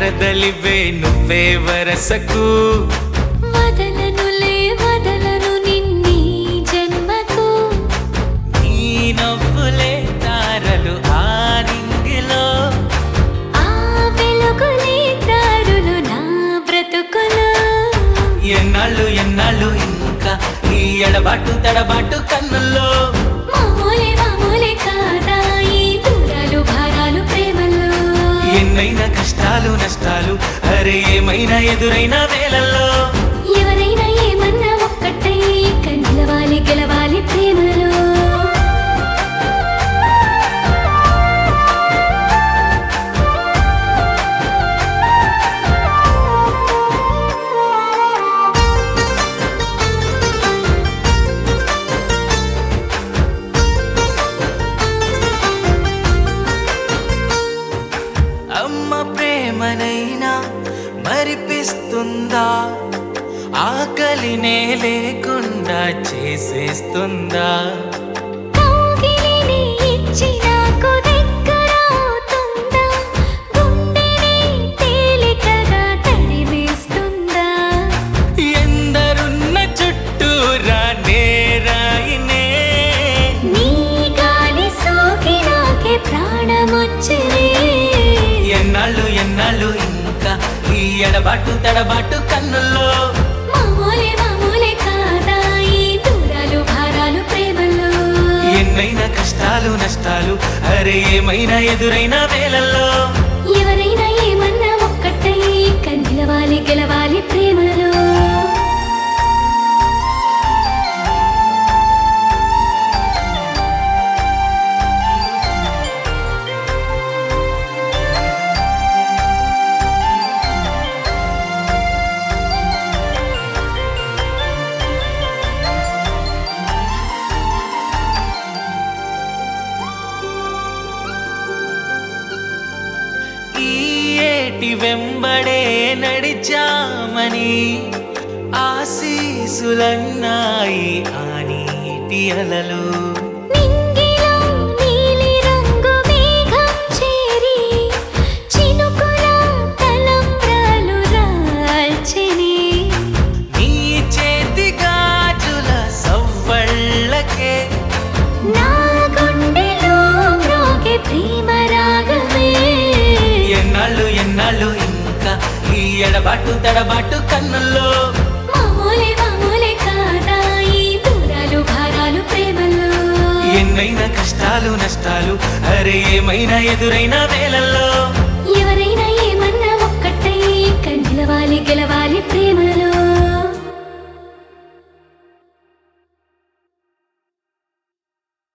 కదలివే నువ్వే వరసకు వదలనులే వదలను నిన్నీ జన్మకు నీ నవ్వులే తారలు ఆ నింగిలో ఆ వెలుగులే దారులు నా బ్రతుకులు ఎన్నాళ్ళు ఎన్నాళ్ళు ఇంకా ఈ ఎడబాటు తడబాటు కన్నుల్లో మామూలే మామూలే కాదా ఈ దూరాలు భారాలు ప్రేమలు ఎన్నైనా కష్టాలు నష్టాలు అరే ఏమైనా ఎదురైన వేళల్లో ఎవరైనా ఏమన్నా ఒక్కటై ఇక నిలవాలి గెలవాలి ప్రేమలో అమ్మ ప్రేమనైనా మరిపిస్తుందా ఆకలినే లేకుండా చేసేస్తుందా కౌగిలిని ఇచ్చి నాకు దగ్గరవుతుందా? గుండెని తేలికగా తడిమేస్తుందా? ఎందరున్న చుట్టూరా నేరాయినే నీ గాలి సోకి నాకే ప్రాణమొచ్చినే. ఎన్నాళ్ళు ఎన్నాళ్ళు ఇంకా ఈ ఎడబాటు తడబాటు కన్నుల్లో మామూలే మామూలే కాదా ఈ దూరాలు భారాలు ప్రేమలో ఎన్నైనా కష్టాలు నష్టాలు అరే ఏమైనా ఎదురైన వేళల్లో ఎవరైనా ఏమన్నా ఒక్కటై ఇక నిలవాలి గెలవాలి ప్రేమలో ఈ ఏటి వెంబడే నడిచామని ఆశీసులన్నాయి ఆ నీటి అలలు నింగిలో నీలి రంగు మేఘం చేరి చినుకుల తలంబ్రాలు రాల్చెని. నీ చేతి గాజుల సవ్వళ్ళకే నా గుండెలో మ్రోగే ప్రేమ రాగమే. ఎన్నాళ్ళు ఎన్నాళ్ళు ఇంకా ఈ ఎడబాటు తడబాటు కన్నుల్లో మామూలే మామూలే కాదా ఈ దూరాలు భారాలు ప్రేమలో ఎన్నైనా కష్టాలు నష్టాలు అరే ఏమైనా ఎదురైన వేళల్లో ఎవరైనా ఏమన్నా ఒక్కటై ఇక నిలవాలి గెలవాలి ప్రేమలో